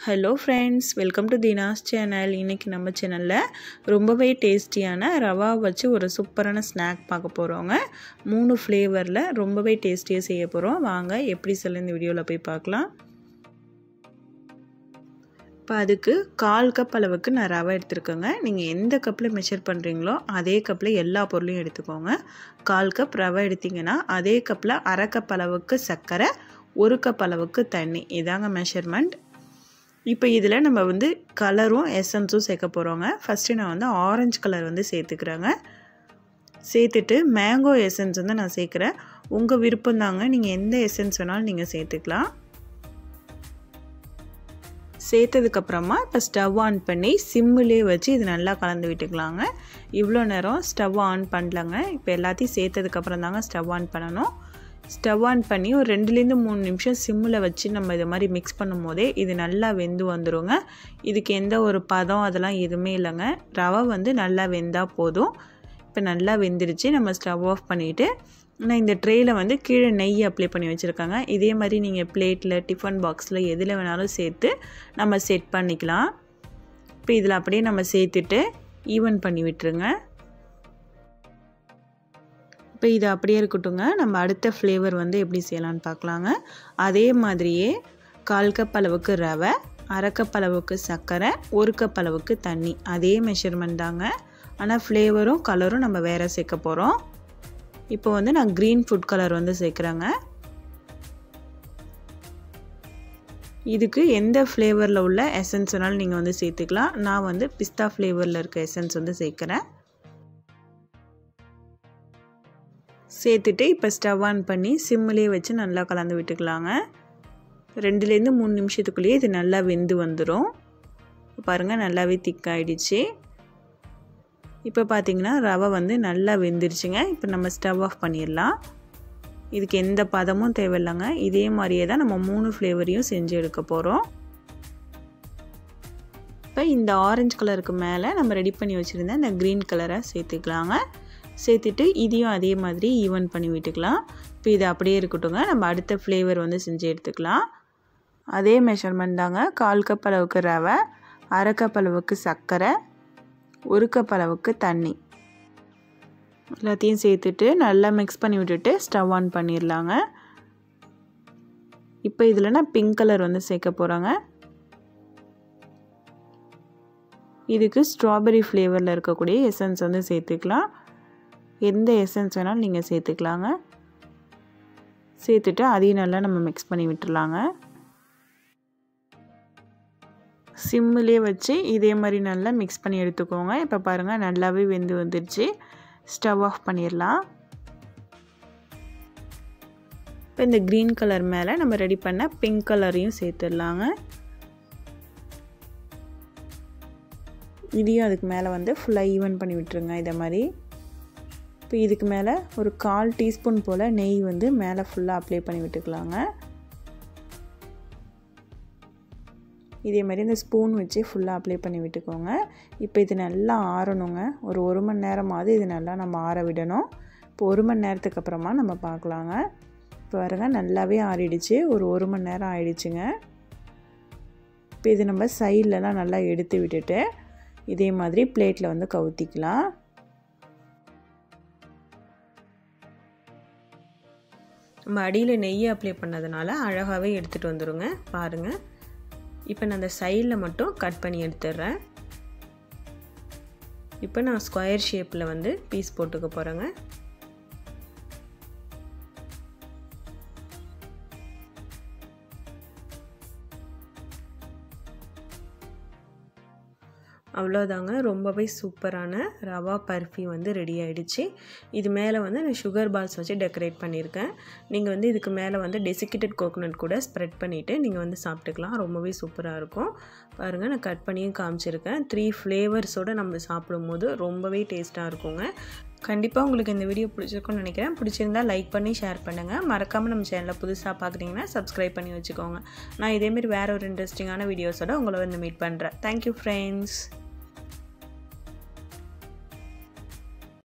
hello friends welcome to Dheena's channel இன்றைக்கி நம்ம சேனலில் ரொம்பவே டேஸ்டியான ரவா வச்சு ஒரு சூப்பரான ஸ்நாக் பார்க்க போகிறோங்க மூணு ஃப்ளேவரில் ரொம்பவே டேஸ்டியாக செய்ய போகிறோம் வாங்க எப்படி சொல்ல இந்த வீடியோவில் போய் பார்க்கலாம் இப்போ அதுக்கு கால் கப் அளவுக்கு நான் ரவை எடுத்துருக்கேங்க நீங்கள் எந்த கப்பில் மெஷர் பண்ணுறீங்களோ அதே கப்பில் எல்லா பொருளையும் எடுத்துக்கோங்க கால் கப் ரவை எடுத்திங்கன்னா அதே கப்பில் அரை கப் அளவுக்கு சர்க்கரை ஒரு கப் அளவுக்கு தண்ணி இதாங்க மெஷர்மெண்ட் இப்போ இதில் நம்ம வந்து கலரும் எசன்ஸும் சேர்க்க போகிறோங்க ஃபஸ்ட்டு நான் வந்து ஆரஞ்சு கலர் வந்து சேர்த்துக்கிறேங்க சேர்த்துட்டு மேங்கோ எசன்ஸ் வந்து நான் சேர்க்குறேன் உங்கள் விருப்பம் தாங்க நீங்கள் எந்த எசன்ஸ் வேணாலும் நீங்கள் சேர்த்துக்கலாம் சேர்த்ததுக்கப்புறமா இப்போ ஸ்டவ் ஆன் பண்ணி சிம்மிலே வச்சு இது நல்லா கலந்து விட்டுக்கலாங்க இவ்வளோ நேரம் ஸ்டவ் ஆன் பண்ணலங்க இப்போ எல்லாத்தையும் சேர்த்ததுக்கப்புறம் தாங்க ஸ்டவ் ஆன் பண்ணணும் ஸ்டவ் ஆன் பண்ணி ஒரு ரெண்டுலேருந்து மூணு நிமிஷம் சிம்மில் வச்சு நம்ம இதை மாதிரி மிக்ஸ் பண்ணும் போதே இது நல்லா வெந்து வந்துடுங்க இதுக்கு எந்த ஒரு பதம் அதெல்லாம் எதுவுமே இல்லைங்க ரவை வந்து நல்லா வெந்தால் போதும் இப்போ நல்லா வெந்துருச்சு நம்ம ஸ்டவ் ஆஃப் பண்ணிவிட்டு நான் இந்த ட்ரேயில் வந்து கீழே நெய் அப்ளை பண்ணி வச்சுருக்காங்க இதே மாதிரி நீங்கள் பிளேட்டில் டிஃபன் பாக்ஸில் எதில் வேணாலும் சேர்த்து நம்ம செட் பண்ணிக்கலாம் இப்போ இதில் அப்படியே நம்ம சேர்த்துட்டு ஈவன் பண்ணி விட்டுருங்க இப்போ இது அப்படியே இருக்கட்டுங்க நம்ம அடுத்த ஃப்ளேவர் வந்து எப்படி செய்யலான்னு பார்க்கலாங்க அதே மாதிரியே கால் கப் அளவுக்கு ரவை அரை கப் அளவுக்கு சர்க்கரை ஒரு கப் அளவுக்கு தண்ணி அதே மெஷர்மெண்ட் தாங்க ஆனால் ஃப்ளேவரும் கலரும் நம்ம வேறு சேர்க்க போகிறோம் இப்போ வந்து நான் க்ரீன் ஃபுட் கலர் வந்து சேர்க்குறேங்க இதுக்கு எந்த ஃப்ளேவரில் உள்ள எசன்ஸ் வேணாலும் நீங்கள் வந்து சேர்த்துக்கலாம் நான் வந்து பிஸ்தா ஃப்ளேவரில் இருக்க எசன்ஸ் வந்து சேர்க்குறேன் சேர்த்துட்டு இப்போ ஸ்டவ் ஆன் பண்ணி சிம்மிலே வச்சு நல்லா கலந்து விட்டுக்கலாங்க ரெண்டுலேருந்து மூணு நிமிஷத்துக்குள்ளேயே இது நல்லா வெந்து வந்துடும் பாருங்கள் நல்லாவே திக்காயிடுச்சு இப்போ பார்த்திங்கன்னா ரவை வந்து நல்லா வெந்துருச்சுங்க இப்போ நம்ம ஸ்டவ் ஆஃப் பண்ணிடலாம் இதுக்கு எந்த பதமும் தேவையில்லைங்க இதே மாதிரியே தான் நம்ம மூணு ஃப்ளேவரையும் செஞ்சு எடுக்க போகிறோம் இப்போ இந்த ஆரஞ்சு கலருக்கு மேலே நம்ம ரெடி பண்ணி வச்சுருந்த இந்த க்ரீன் கலரை சேர்த்துக்கலாங்க சேர்த்துட்டு இதையும் அதே மாதிரி ஈவன் பண்ணி விட்டுக்கலாம் இப்போ இது அப்படியே இருக்கட்டுங்க நம்ம அடுத்த ஃப்ளேவர் வந்து செஞ்சு எடுத்துக்கலாம் அதே மெஷர்மெண்ட் தாங்க கால் கப் அளவுக்கு ரவை அரை கப் அளவுக்கு சர்க்கரை ஒரு கப் அளவுக்கு தண்ணி எல்லாத்தையும் சேர்த்துட்டு நல்லா மிக்ஸ் பண்ணி விட்டுட்டு ஸ்டவ் ஆன் பண்ணிடலாங்க இப்போ இதில் நான் பிங்க் கலர் வந்து சேர்க்க போகிறேங்க இதுக்கு ஸ்ட்ராபெரி ஃப்ளேவரில் இருக்கக்கூடிய எசன்ஸ் வந்து சேர்த்துக்கலாம் எந்த எசன்ஸ் வேணாலும் நீங்கள் சேர்த்துக்கலாங்க சேர்த்துட்டு அதையும் நல்லா நம்ம மிக்ஸ் பண்ணி விட்டுடலாங்க சிம்மிலே வச்சு இதே மாதிரி நல்லா மிக்ஸ் பண்ணி எடுத்துக்கோங்க இப்போ பாருங்கள் நல்லாவே வெந்து வந்துடுச்சு ஸ்டவ் ஆஃப் பண்ணிடலாம் இப்போ இந்த க்ரீன் கலர் மேலே நம்ம ரெடி பண்ண பிங்க் கலரையும் சேர்த்துடலாங்க இதையும் அதுக்கு மேலே வந்து ஃபுல்லாக ஈவன் பண்ணி விட்டுருங்க இதை மாதிரி இப்போ இதுக்கு மேலே ஒரு கால் டீஸ்பூன் போல் நெய் வந்து மேலே ஃபுல்லாக அப்ளை பண்ணி விட்டுக்கலாங்க இதே மாதிரி இந்த ஸ்பூன் வச்சு ஃபுல்லாக அப்ளை பண்ணி விட்டுக்கோங்க இப்போ இது நல்லா ஆறணுங்க ஒரு ஒரு மணி நேரமாவது இது நல்லா நம்ம ஆற விடணும் இப்போ ஒரு மணி நேரத்துக்கு அப்புறமா நம்ம பார்க்கலாங்க இப்போ பாருங்க நல்லாவே ஆறிடுச்சு ஒரு ஒரு மணி நேரம் ஆயிடுச்சுங்க இப்போ இது நம்ம சைட்லலாம் நல்லா எடுத்து விட்டுட்டு இதே மாதிரி பிளேட்டில் வந்து கவுத்திக்கலாம் நம்ம அடியில் நெய்யை அப்ளை பண்ணதுனால அழகாகவே எடுத்துகிட்டு வந்துடுங்க பாருங்கள் இப்போ நான் அந்த சைடில் மட்டும் கட் பண்ணி எடுத்துடுறேன் இப்போ நான் ஸ்கொயர் ஷேப்பில் வந்து பீஸ் போட்டுக்க போகிறேங்க அவ்வளோதாங்க ரொம்பவே சூப்பரான ரவா பர்ஃபி வந்து ரெடி ஆகிடுச்சு இது மேலே வந்து நான் சுகர் பால்ஸ் வச்சு டெக்கரேட் பண்ணியிருக்கேன் நீங்கள் வந்து இதுக்கு மேலே வந்து டெசிகேட்டட் கோகோனட் கூட ஸ்ப்ரெட் பண்ணிவிட்டு நீங்கள் வந்து சாப்பிட்டுக்கலாம் ரொம்பவே சூப்பராக இருக்கும் பாருங்கள் நான் கட் பண்ணியும் காமிச்சிருக்கேன் த்ரீ ஃப்ளேவர்ஸோடு நம்ம சாப்பிடும்போது ரொம்பவே டேஸ்ட்டாக இருக்குங்க கண்டிப்பாக உங்களுக்கு இந்த வீடியோ பிடிச்சிருக்கும்னு நினைக்கிறேன் பிடிச்சிருந்தா லைக் பண்ணி ஷேர் பண்ணுங்கள் மறக்காமல் நம்ம சேனலில் புதுசாக பார்க்குறீங்கன்னா சப்ஸ்கிரைப் பண்ணி வச்சுக்கோங்க நான் இதேமாரி வேறு ஒரு இன்ட்ரெஸ்டிங்கான வீடியோஸோட உங்களை வந்து மீட் பண்ணுறேன் தேங்க்யூ ஃப்ரெண்ட்ஸ்